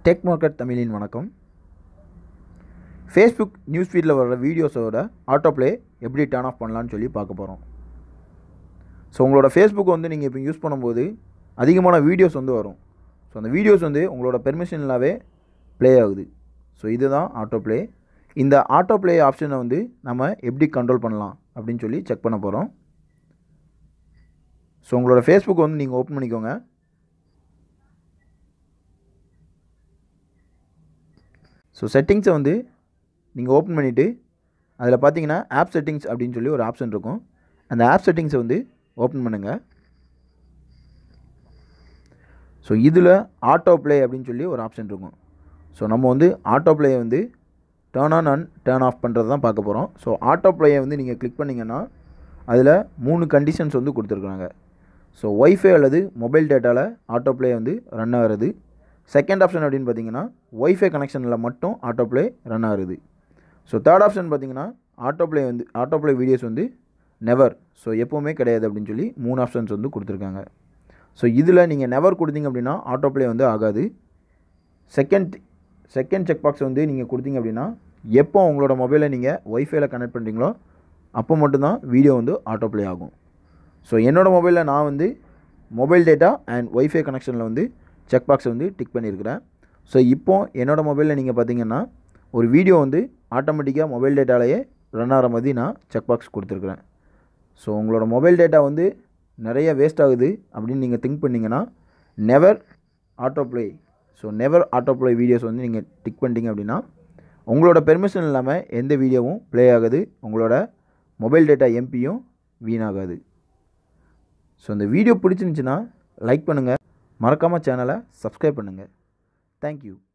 tech market தமிழின் வணக்கம் Facebook news ஃபீடில் வர்ற வீடியோஸோட ஆட்டோ ப்ளே எப்படி டர்ன் ஆஃப் பண்ணலான்னு சொல்லி பார்க்க போகிறோம் ஸோ உங்களோட ஃபேஸ்புக் வந்து நீங்கள் இப்போ யூஸ் பண்ணும்போது அதிகமான வீடியோஸ் வந்து வரும் ஸோ அந்த வீடியோஸ் வந்து உங்களோட பெர்மிஷன் இல்லாவே ப்ளே ஆகுது ஸோ இதுதான் ஆட்டோ ப்ளே இந்த ஆட்டோ ப்ளே ஆப்ஷனை வந்து நம்ம எப்படி கண்ட்ரோல் பண்ணலாம் அப்படின்னு சொல்லி செக் பண்ண போகிறோம் ஸோ உங்களோட ஃபேஸ்புக் வந்து நீங்கள் ஓப்பன் பண்ணிக்கோங்க ஸோ செட்டிங்ஸை வந்து நீங்கள் ஓப்பன் பண்ணிவிட்டு அதில் பார்த்தீங்கன்னா ஆப் செட்டிங்ஸ் அப்படின்னு சொல்லி ஒரு ஆப்ஷன் இருக்கும் அந்த ஆப் செட்டிங்ஸை வந்து ஓப்பன் பண்ணுங்கள் ஸோ இதில் ஆட்டோ ப்ளே அப்படின்னு சொல்லி ஒரு ஆப்ஷன் இருக்கும் ஸோ நம்ம வந்து ஆட்டோ ப்ளேயை வந்து turn on and turn off பண்ணுறது தான் பார்க்க போகிறோம் ஸோ ஆட்டோ ப்ளேயை வந்து நீங்கள் கிளிக் பண்ணிங்கன்னா அதில் மூணு கண்டிஷன்ஸ் வந்து கொடுத்துருக்குறாங்க ஸோ ஒய்ஃபை அல்லது மொபைல் டேட்டாவில் ஆட்டோ ப்ளே வந்து ரன் ஆகிறது செகண்ட் ஆப்ஷன் அப்படின்னு பார்த்தீங்கன்னா ஒய்ஃபை கனெக்ஷனில் மட்டும் ஆட்டோ ப்ளே ரன் ஆகுது ஸோ தேர்ட் ஆப்ஷன் பார்த்தீங்கன்னா ஆட்டோ ப்ளே வந்து ஆட்டோ ப்ளே வீடியோஸ் வந்து நெவர் ஸோ எப்போவுமே கிடையாது அப்படின்னு சொல்லி மூணு ஆப்ஷன்ஸ் வந்து கொடுத்துருக்காங்க ஸோ இதில் நீங்கள் நெவர் கொடுத்தீங்க அப்படின்னா ஆட்டோ ப்ளே வந்து ஆகாது செகண்ட் செகண்ட் செக் பாக்ஸ் வந்து நீங்கள் கொடுத்தீங்க அப்படின்னா எப்போ உங்களோட மொபைலை நீங்கள் ஒய்ஃபைல கனெக்ட் பண்ணுறீங்களோ அப்போ மட்டும்தான் வீடியோ வந்து ஆட்டோ ப்ளே ஆகும் ஸோ என்னோடய மொபைலில் நான் வந்து மொபைல் டேட்டா அண்ட் ஒய்ஃபை கனெக்ஷனில் வந்து செக் பாக்ஸை வந்து டிக் பண்ணியிருக்கிறேன் ஸோ இப்போ என்னோடய மொபைலில் நீங்கள் பார்த்தீங்கன்னா ஒரு வீடியோ வந்து ஆட்டோமேட்டிக்காக மொபைல் டேட்டாலேயே ரன் ஆகிற மாதிரி நான் செக் பாக்ஸ் கொடுத்துருக்குறேன் ஸோ உங்களோட மொபைல் டேட்டா வந்து நிறைய வேஸ்ட் ஆகுது அப்படின்னு நீங்கள் திங்க் பண்ணிங்கன்னா never auto play so never auto play videos வந்து நீங்கள் டிக் பண்ணிட்டீங்க அப்படின்னா உங்களோட பெர்மிஷன் இல்லாமல் எந்த வீடியோவும் ப்ளே ஆகுது உங்களோட மொபைல் டேட்டா எம்பியும் வீணாகாது ஸோ இந்த வீடியோ பிடிச்சிருந்துச்சின்னா லைக் பண்ணுங்கள் மறக்காமல் சேனலை சப்ஸ்கிரைப் பண்ணுங்கள் தேங்க்யூ